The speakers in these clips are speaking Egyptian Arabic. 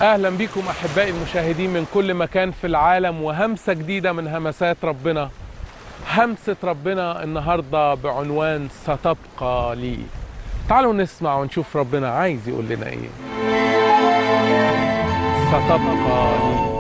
اهلا بكم احبائي المشاهدين من كل مكان في العالم وهمسه جديده من همسات ربنا همسه ربنا النهارده بعنوان ستبقى لي تعالوا نسمع ونشوف ربنا عايز يقول لنا ايه ستبقى لي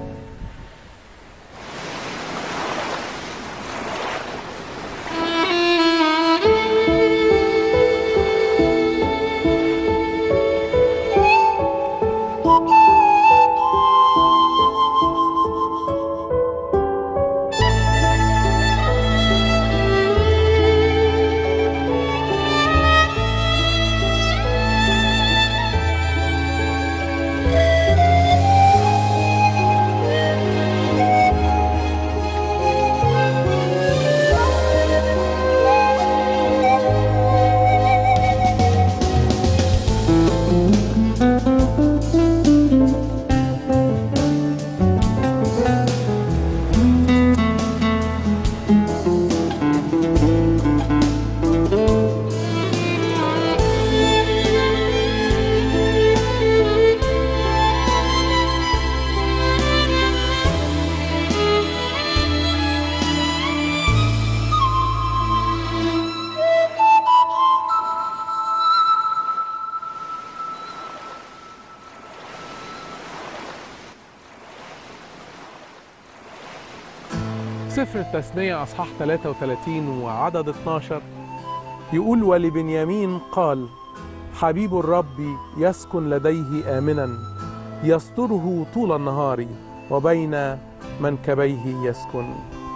سفر التثنية أصحاح 33 وعدد 12 يقول ولبنيامين قال حبيب الرب يسكن لديه آمنا يستره طول النهار وبين منكبيه يسكن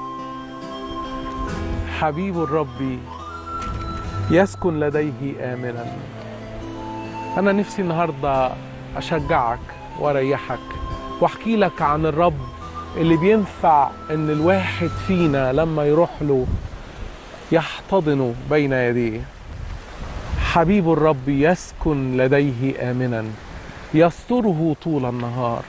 حبيب الرب يسكن لديه آمنا أنا نفسي النهاردة أشجعك وأريحك وأحكي لك عن الرب اللي بينفع ان الواحد فينا لما يروح له يحتضنه بين يديه حبيب الرب يسكن لديه امنا يستره طول النهار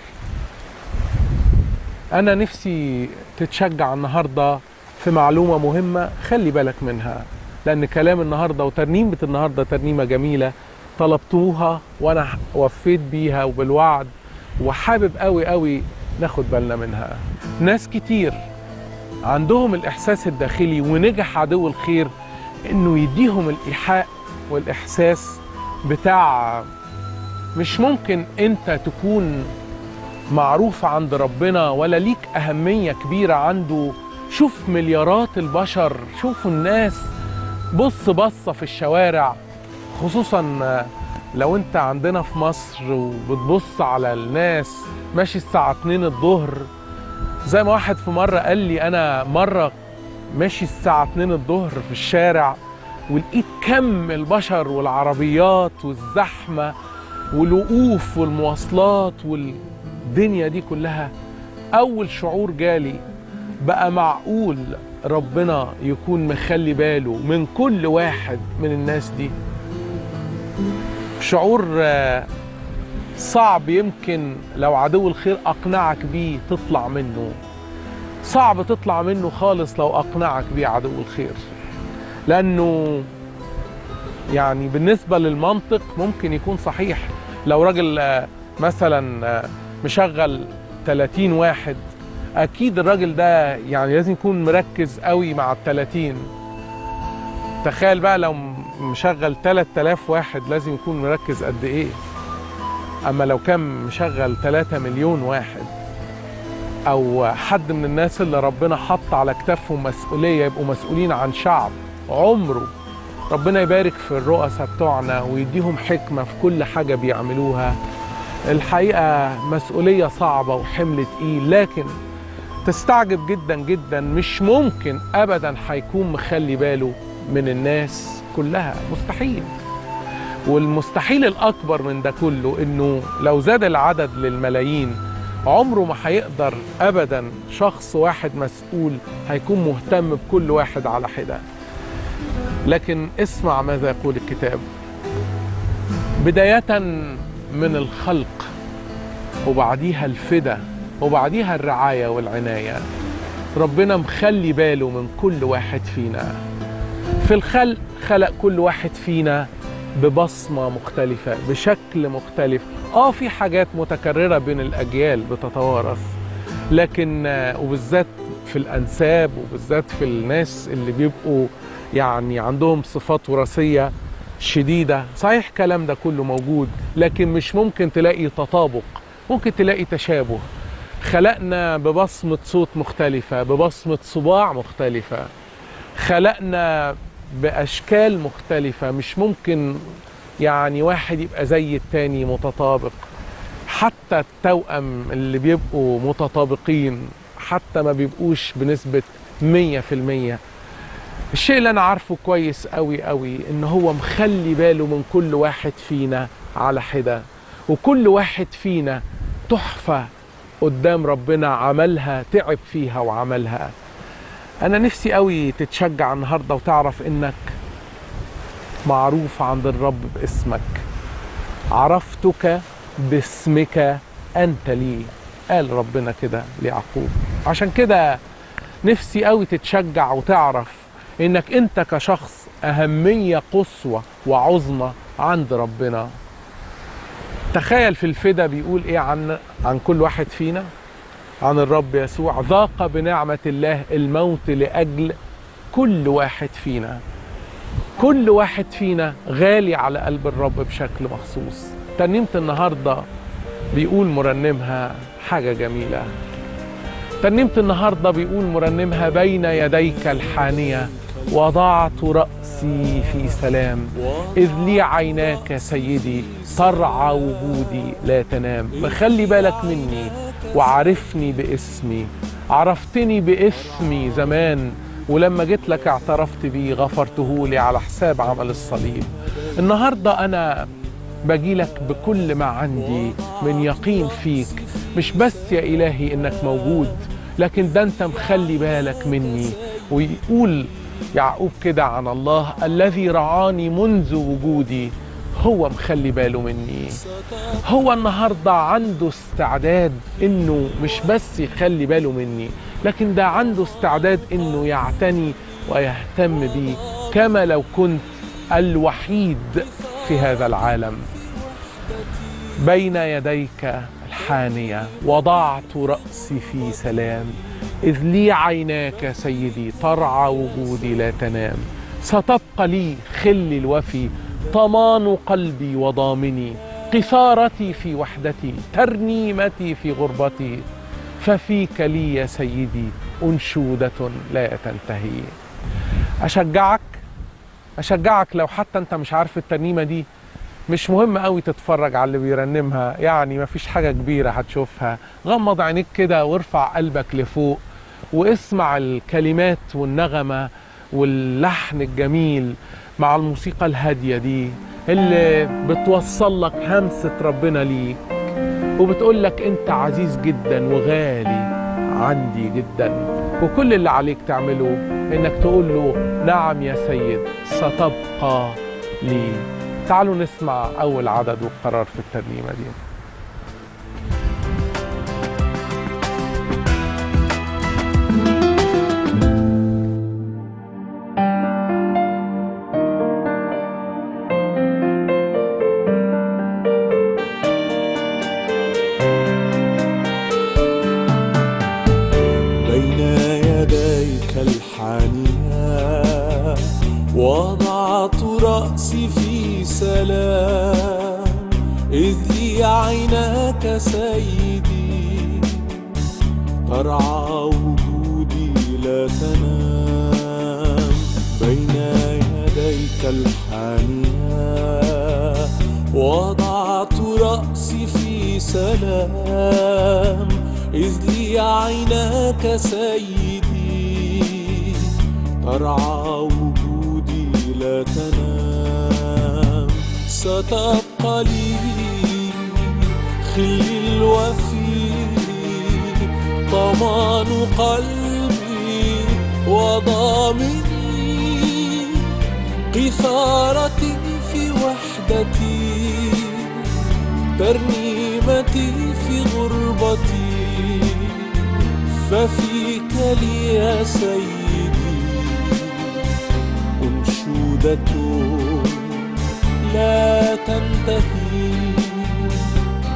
انا نفسي تتشجع النهارده في معلومه مهمه خلي بالك منها لان كلام النهارده وترنيمه النهارده ترنيمه جميله طلبتوها وانا وفيت بيها وبالوعد وحابب قوي قوي ناخد بالنا منها ناس كتير عندهم الإحساس الداخلي ونجح عدو الخير إنه يديهم الإيحاء والإحساس بتاع مش ممكن أنت تكون معروف عند ربنا ولا ليك أهمية كبيرة عنده شوف مليارات البشر شوفوا الناس بص بصة في الشوارع خصوصا لو انت عندنا في مصر وبتبص على الناس ماشي الساعة 2 الظهر زي ما واحد في مرة قال لي أنا مرة ماشي الساعة 2 الظهر في الشارع ولقيت كم البشر والعربيات والزحمة والوقوف والمواصلات والدنيا دي كلها أول شعور جالي بقى معقول ربنا يكون مخلي باله من كل واحد من الناس دي شعور صعب يمكن لو عدو الخير اقنعك بيه تطلع منه صعب تطلع منه خالص لو اقنعك بيه عدو الخير لانه يعني بالنسبه للمنطق ممكن يكون صحيح لو راجل مثلا مشغل 30 واحد اكيد الراجل ده يعني لازم يكون مركز قوي مع ال 30 تخيل بقى لو مشغل 3000 واحد لازم يكون مركز قد ايه اما لو كان مشغل 3 مليون واحد او حد من الناس اللي ربنا حط على كتافهم مسؤوليه يبقوا مسؤولين عن شعب عمره ربنا يبارك في الرؤساء بتوعنا ويديهم حكمه في كل حاجه بيعملوها الحقيقه مسؤوليه صعبه وحمل تقيل لكن تستعجب جدا جدا مش ممكن ابدا هيكون مخلي باله من الناس كلها مستحيل والمستحيل الأكبر من ده كله إنه لو زاد العدد للملايين عمره ما هيقدر أبدا شخص واحد مسؤول هيكون مهتم بكل واحد على حدة لكن اسمع ماذا يقول الكتاب بداية من الخلق وبعديها الفدا وبعديها الرعاية والعناية ربنا مخلي باله من كل واحد فينا في الخلق خلق كل واحد فينا ببصمة مختلفة بشكل مختلف اه في حاجات متكرره بين الاجيال بتتوارث لكن آه، وبالذات في الانساب وبالذات في الناس اللي بيبقوا يعني عندهم صفات وراثيه شديده صحيح الكلام ده كله موجود لكن مش ممكن تلاقي تطابق ممكن تلاقي تشابه خلقنا ببصمه صوت مختلفه ببصمه صباع مختلفه خلقنا باشكال مختلفه مش ممكن يعني واحد يبقى زي التاني متطابق حتى التوأم اللي بيبقوا متطابقين حتى ما بيبقوش بنسبة مية في المية الشيء اللي أنا عارفه كويس قوي قوي إن هو مخلي باله من كل واحد فينا على حدة وكل واحد فينا تحفة قدام ربنا عملها تعب فيها وعملها أنا نفسي قوي تتشجع النهاردة وتعرف إنك معروف عند الرب باسمك عرفتك باسمك أنت لي قال ربنا كده ليعقوب عشان كده نفسي قوي تتشجع وتعرف انك انت كشخص اهمية قصوى وعظمى عند ربنا تخيل في الفدا بيقول ايه عن عن كل واحد فينا عن الرب يسوع ذاق بنعمة الله الموت لأجل كل واحد فينا كل واحد فينا غالي على قلب الرب بشكل مخصوص ترنيمة النهاردة بيقول مرنمها حاجة جميلة ترنيمة النهاردة بيقول مرنمها بين يديك الحانية وضعت رأسي في سلام إذ لي عيناك سيدي ترعى وجودي لا تنام مخلي بالك مني وعرفني باسمي عرفتني باسمي زمان ولما جيت لك اعترفت بيه غفرته لي على حساب عمل الصليب النهاردة أنا بجيلك بكل ما عندي من يقين فيك مش بس يا إلهي إنك موجود لكن ده أنت مخلي بالك مني ويقول يعقوب كده عن الله الذي رعاني منذ وجودي هو مخلي باله مني هو النهاردة عنده استعداد انه مش بس يخلي باله مني لكن ده عنده استعداد انه يعتني ويهتم بي كما لو كنت الوحيد في هذا العالم بين يديك الحانية وضعت رأسي في سلام إذ لي عيناك سيدي ترعى وجودي لا تنام ستبقى لي خلي الوفي طمان قلبي وضامني قثارتي في وحدتي ترنيمتي في غربتي ففيك لي يا سيدي أنشودة لا تنتهي أشجعك أشجعك لو حتى أنت مش عارف الترنيمة دي مش مهم قوي تتفرج على اللي بيرنمها يعني مفيش حاجة كبيرة هتشوفها غمض عينيك كده وارفع قلبك لفوق واسمع الكلمات والنغمة واللحن الجميل مع الموسيقى الهادية دي اللي بتوصل لك همسة ربنا ليك وبتقول لك انت عزيز جدا وغالي عندي جدا وكل اللي عليك تعمله انك تقول له نعم يا سيد ستبقى لي تعالوا نسمع اول عدد والقرار في الترنيمه دي بين يديك الحانية وضعت رأسي في سلام إذ لي عيناك سيدي ترعى وجودي لا تنام بين يديك الحانية وضعت رأسي في سلام إذ لي عيناك سيدي ترعى وجودي لا تنام ستبقى لي خلي الوفي ضمان قلبي وضامني قثارتي في وحدتي ترنيمتي في غربتي ففيك لي يا سيدي أنشودة لا تنتهي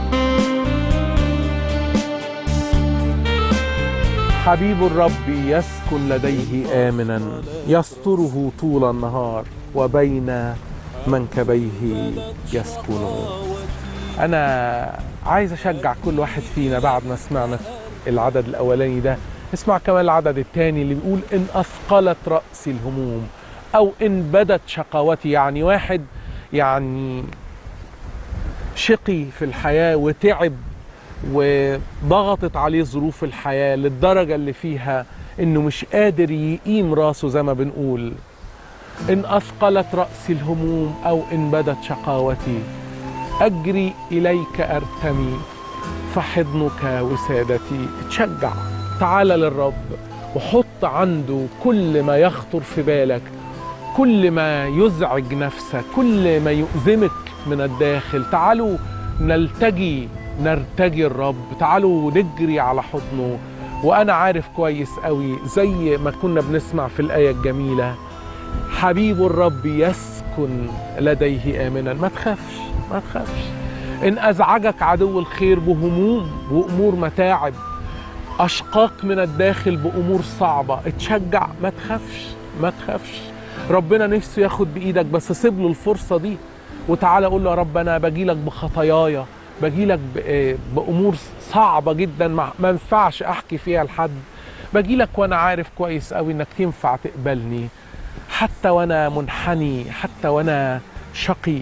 حبيب الرب يسكن لديه آمنا يستره طول النهار وبين منكبيه يسكن أنا عايز أشجع كل واحد فينا بعد ما سمعنا العدد الأولاني ده اسمع كمان العدد الثاني اللي بيقول إن أثقلت رأسي الهموم أو إن بدت شقاوتي يعني واحد يعني شقي في الحياة وتعب وضغطت عليه ظروف الحياة للدرجة اللي فيها إنه مش قادر يقيم راسه زي ما بنقول إن أثقلت رأسي الهموم أو إن بدت شقاوتي أجري إليك أرتمي فحضنك وسادتي تشجع تعال للرب وحط عنده كل ما يخطر في بالك كل ما يزعج نفسك كل ما يؤذمك من الداخل تعالوا نلتجي نرتجي الرب تعالوا نجري على حضنه وانا عارف كويس قوي زي ما كنا بنسمع في الايه الجميله حبيب الرب يسكن لديه امنا ما تخافش ما تخافش ان ازعجك عدو الخير بهموم وامور متاعب اشقاق من الداخل بامور صعبه اتشجع ما تخافش ما تخافش ربنا نفسه ياخد بايدك بس سيب له الفرصه دي وتعالى قول له يا رب انا باجي لك بخطاياي باجي لك بامور صعبه جدا ما ينفعش احكي فيها لحد باجي لك وانا عارف كويس قوي انك تنفع تقبلني حتى وانا منحني حتى وانا شقي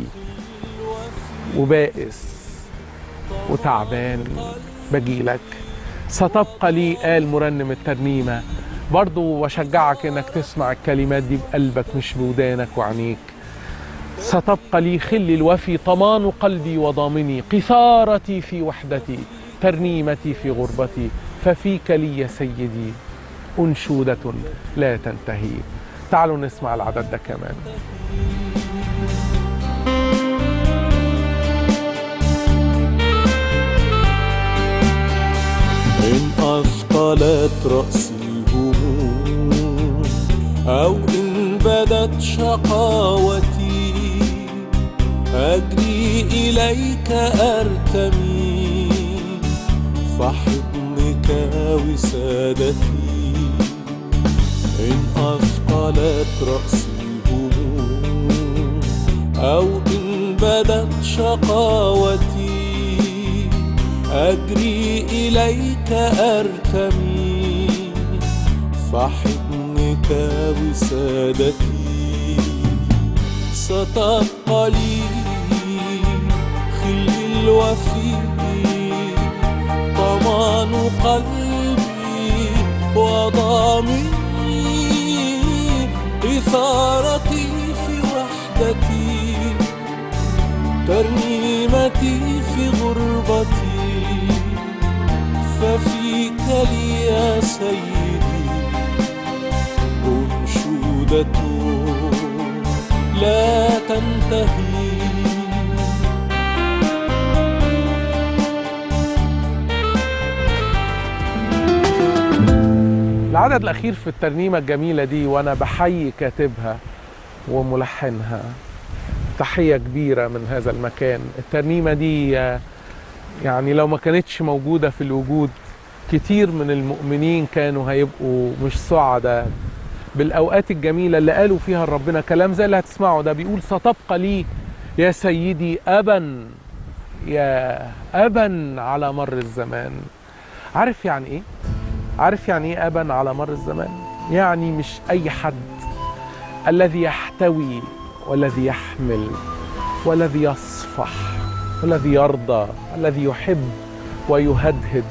وبائس وتعبان باجي لك ستبقى لي قال مرنم الترنيمه برضو واشجعك انك تسمع الكلمات دي بقلبك مش بودانك وعينيك ستبقى لي خلي الوفي طمان قلبي وضامني قثارتي في وحدتي ترنيمتي في غربتي ففيك لي يا سيدي أنشودة لا تنتهي تعالوا نسمع العدد ده كمان إن أثقلت رأسي الهموم أو إن بدت شقاوتي أجري إليك أرتمي فحضنك وسادتي إن أثقلت رأسي الهموم أو إن بدت شقاوتي أجري إليك أرتمي فحضنك وسادتي ستبقى لي خل الوفي طمان قلبي وضامني إثارتي في وحدتي ترنيمتي في غربتي ففيك لي يا سيدي أنشودة لا تنتهي العدد الأخير في الترنيمة الجميلة دي وأنا بحيي كاتبها وملحنها تحية كبيرة من هذا المكان الترنيمة دي يعني لو ما كانتش موجودة في الوجود كتير من المؤمنين كانوا هيبقوا مش سعداء بالأوقات الجميلة اللي قالوا فيها ربنا كلام زي اللي هتسمعه ده بيقول ستبقى لي يا سيدي أبا يا أبا على مر الزمان عارف يعني إيه؟ عارف يعني إيه أبا على مر الزمان؟ يعني مش أي حد الذي يحتوي والذي يحمل والذي يصفح والذي يرضى الذي يحب ويهدهد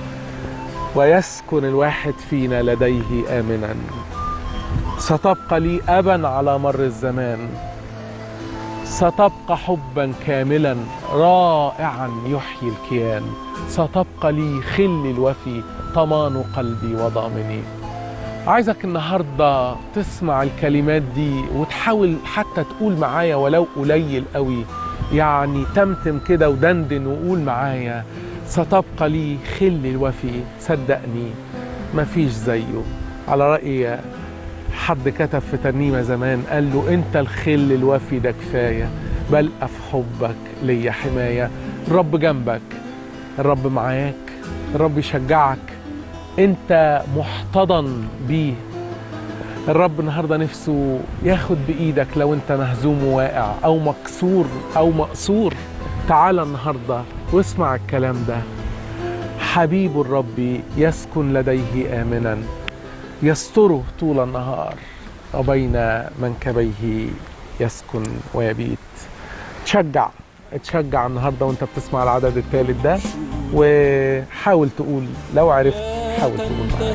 ويسكن الواحد فينا لديه آمنا ستبقى لي أبا على مر الزمان ستبقى حبا كاملا رائعا يحيي الكيان ستبقى لي خل الوفي طمان قلبي وضامني عايزك النهارده تسمع الكلمات دي وتحاول حتى تقول معايا ولو قليل قوي يعني تمتم كده ودندن وقول معايا ستبقى لي خل الوفي صدقني مفيش زيه على رأي حد كتب في ترنيمة زمان قال له انت الخل الوفي ده كفاية بل في حبك ليا حماية الرب جنبك الرب معاك الرب يشجعك انت محتضن بيه الرب النهارده نفسه ياخد بايدك لو انت مهزوم وواقع او مكسور او مقصور تعال النهارده واسمع الكلام ده حبيب الرب يسكن لديه امنا يستره طول النهار وبين منكبيه يسكن ويبيت تشجع تشجع النهارده وانت بتسمع العدد الثالث ده وحاول تقول لو عرفت حاول تقول معايا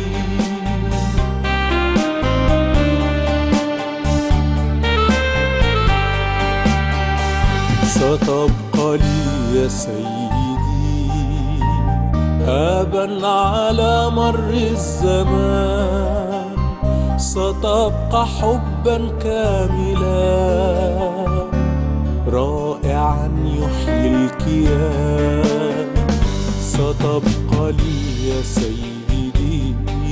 ستبقى لي يا سيدي أبا على مر الزمان ستبقى حبا كاملا رائعا يحيي الكيان ستبقى لي يا سيدي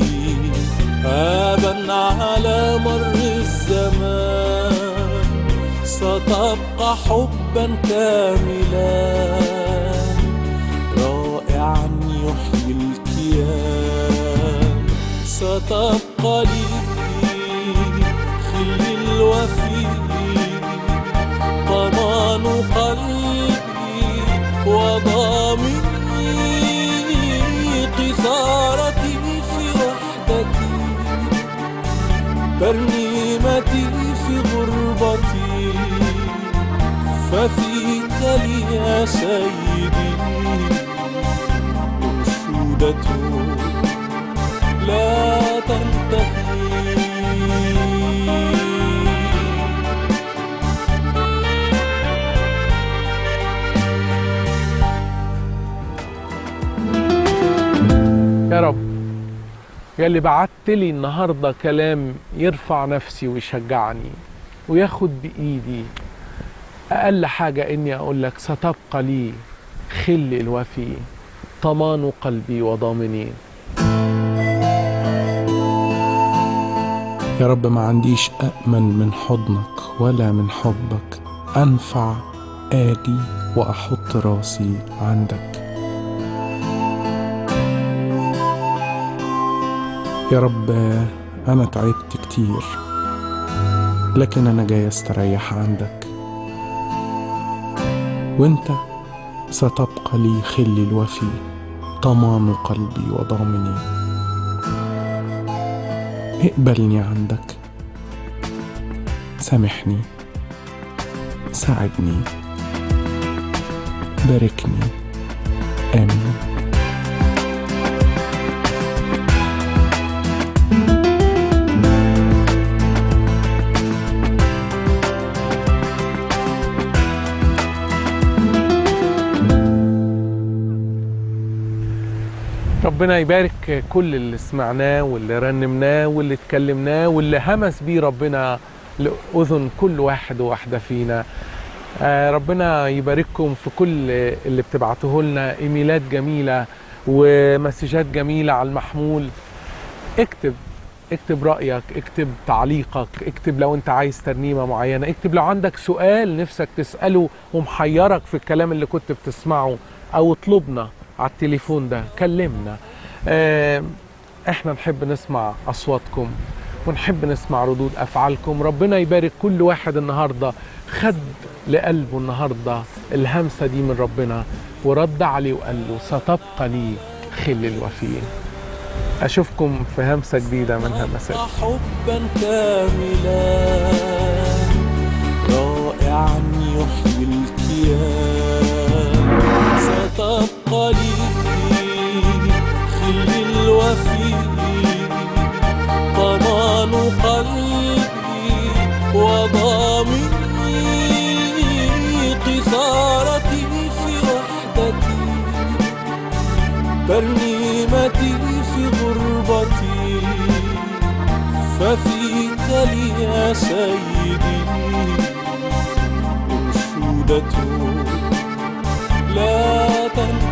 أبا على مر الزمان ستبقى حبا كاملا رائعا يحيي الكيان ستبقى لي خل الوفي ضمان قلبي وضامني قثارتي في وحدتي ترنيمتي في غربتي ففيك لي يا سيدي أنشودة لا تنتهي يا رب يا اللي بعت لي النهارده كلام يرفع نفسي ويشجعني وياخد بايدي اقل حاجه اني اقول لك ستبقى لي خل الوفي طمان قلبي وضامني يا رب ما عنديش أأمن من حضنك ولا من حبك أنفع آجي وأحط راسي عندك يا رب أنا تعبت كتير لكن أنا جاي أستريح عندك وأنت ستبقى لي خلي الوفي طمان قلبي وضامني اقبلني عندك سامحني ساعدني باركني آمين ربنا يبارك كل اللي سمعناه واللي رنمناه واللي اتكلمناه واللي همس بيه ربنا لأذن كل واحد وواحدة فينا آه، ربنا يبارككم في كل اللي بتبعتوه لنا ايميلات جميلة ومسجات جميلة على المحمول اكتب اكتب رأيك اكتب تعليقك اكتب لو انت عايز ترنيمة معينة اكتب لو عندك سؤال نفسك تسأله ومحيرك في الكلام اللي كنت بتسمعه او اطلبنا على التليفون ده كلمنا آه، احنا نحب نسمع اصواتكم ونحب نسمع ردود افعالكم ربنا يبارك كل واحد النهارده خد لقلبه النهارده الهمسه دي من ربنا ورد عليه وقال له ستبقى لي خل الوفيين اشوفكم في همسه جديده من همسات حبا كاملا رائعا يحيي الكيان ستبقى لي خل الوفي ضمان قلبي وضامني قثارتي في وحدتي ترنيمتي في غربتي ففيك لي يا سيدي أنشودة لا تنتهي